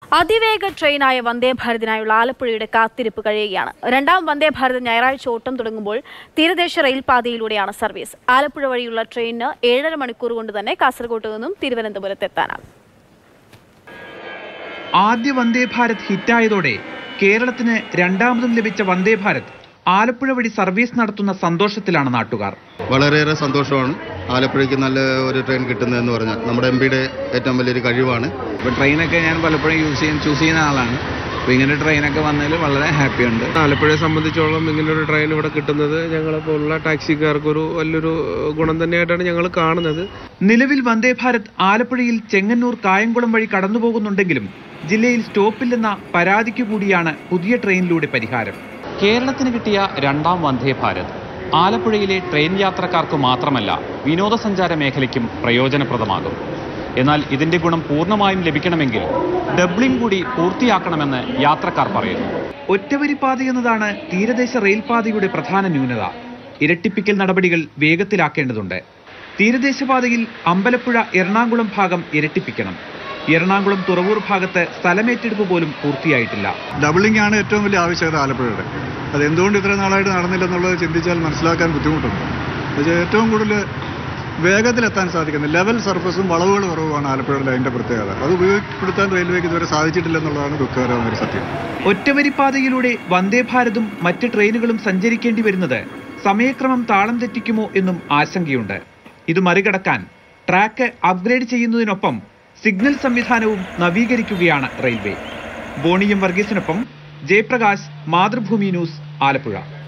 അതിവേഗ ട്രെയിനായ വന്ദേ ഭാരതിനായുള്ള ആലപ്പുഴയുടെ കാത്തിരിപ്പ് കഴിയുകയാണ് രണ്ടാം വന്ദേ ഭാരത് ഞായറാഴ്ച ഓട്ടം തുടങ്ങുമ്പോൾ തീരദേശ റെയിൽപാതയിലൂടെയാണ് സർവീസ് ആലപ്പുഴ വഴിയുള്ള ട്രെയിനിന് ഏഴര മണിക്കൂർ കൊണ്ട് തന്നെ കാസർഗോഡ് നിന്നും തിരുവനന്തപുരത്ത് എത്താനാകും ആദ്യ വന്ദേ ഭാരത് ഹിറ്റായതോടെ കേരളത്തിന് രണ്ടാമതും ലഭിച്ച വന്ദേ ഭാരത് ആലപ്പുഴ വഴി സർവീസ് നടത്തുന്ന സന്തോഷത്തിലാണ് നാട്ടുകാർ വളരെയേറെ സന്തോഷമാണ് ആലപ്പുഴയ്ക്ക് നല്ല ഒരു ട്രെയിൻ കിട്ടുന്നതെന്ന് പറഞ്ഞാൽ നമ്മുടെ എം പിയുടെ ഏറ്റവും വലിയൊരു കഴിവാണ് ഇപ്പോൾ ട്രെയിനൊക്കെ ഞാൻ പലപ്പോഴും യൂസ് ചെയ്യാൻ ചൂസ് ചെയ്യുന്ന ആളാണ് അപ്പോൾ ഇങ്ങനെ ട്രെയിനൊക്കെ വന്നതിൽ വളരെ ഹാപ്പിയുണ്ട് ആലപ്പുഴയെ സംബന്ധിച്ചോളം ഇങ്ങനൊരു ട്രെയിൻ ഇവിടെ കിട്ടുന്നത് ഞങ്ങളെപ്പോലുള്ള ടാക്സിക്കാർക്കൊരു വലിയൊരു ഗുണം തന്നെയായിട്ടാണ് ഞങ്ങൾ കാണുന്നത് നിലവിൽ വന്ദേ ഭാരത് ആലപ്പുഴയിൽ ചെങ്ങന്നൂർ കായംകുളം വഴി കടന്നുപോകുന്നുണ്ടെങ്കിലും ജില്ലയിൽ സ്റ്റോപ്പില്ലെന്ന പരാതിക്കു കൂടിയാണ് പുതിയ ട്രെയിനിലൂടെ പരിഹാരം കേരളത്തിന് കിട്ടിയ രണ്ടാം വന്ദേ ഭാരത് ആലപ്പുഴയിലെ ട്രെയിൻ യാത്രക്കാർക്ക് മാത്രമല്ല വിനോദസഞ്ചാര മേഖലയ്ക്കും പ്രയോജനപ്രദമാകും എന്നാൽ ഇതിന്റെ ഗുണം പൂർണ്ണമായും ലഭിക്കണമെങ്കിൽ ഡബ്ലിംഗ് കൂടി പൂർത്തിയാക്കണമെന്ന് യാത്രക്കാർ പറയുന്നു ഒറ്റവരിപ്പാത എന്നതാണ് തീരദേശ റെയിൽപാതയുടെ പ്രധാന ന്യൂനത ഇരട്ടിപ്പിക്കൽ നടപടികൾ വേഗത്തിലാക്കേണ്ടതുണ്ട് തീരദേശപാതയിൽ അമ്പലപ്പുഴ എറണാകുളം ഭാഗം ഇരട്ടിപ്പിക്കണം എറണാകുളം തുറവൂർ ഭാഗത്ത് സ്ഥലമേറ്റെടുപ്പ് പോലും പൂർത്തിയായിട്ടില്ല ഡബിളിംഗ് ആണ് ഏറ്റവും വലിയ ആവശ്യകത ആലപ്പുഴയുടെ അത് എന്തുകൊണ്ട് ഇത്ര നാളായിട്ട് നടന്നില്ലെന്നുള്ളത് ചിന്തിച്ചാൽ മനസ്സിലാക്കാൻ ബുദ്ധിമുട്ടുണ്ട് പക്ഷേ ഏറ്റവും കൂടുതൽ വേഗത്തിലെത്താൻ സാധിക്കുന്ന ലെവൽ സർഫസും വളവുകൾ കുറവുമാണ് ആലപ്പുഴയുടെ അതിൻ്റെ പ്രത്യേകത അത് ഉപയോഗപ്പെടുത്താൻ റെയിൽവേക്ക് ഇതുവരെ സാധിച്ചിട്ടില്ലെന്നുള്ളതാണ് ദുഃഖകരമായ ഒരു സത്യം ഒറ്റവരിപ്പാതയിലൂടെ വന്ദേ ഭാരതും മറ്റ് ട്രെയിനുകളും സഞ്ചരിക്കേണ്ടി വരുന്നത് സമയക്രമം താളം തെറ്റിക്കുമോ എന്നും ആശങ്കയുണ്ട് ഇത് മറികടക്കാൻ ട്രാക്ക് അപ്ഗ്രേഡ് ചെയ്യുന്നതിനൊപ്പം സിഗ്നൽ സംവിധാനവും നവീകരിക്കുകയാണ് റെയിൽവേ ബോണിയം വർഗീസിനൊപ്പം ജയപ്രകാശ് മാതൃഭൂമി ന്യൂസ് ആലപ്പുഴ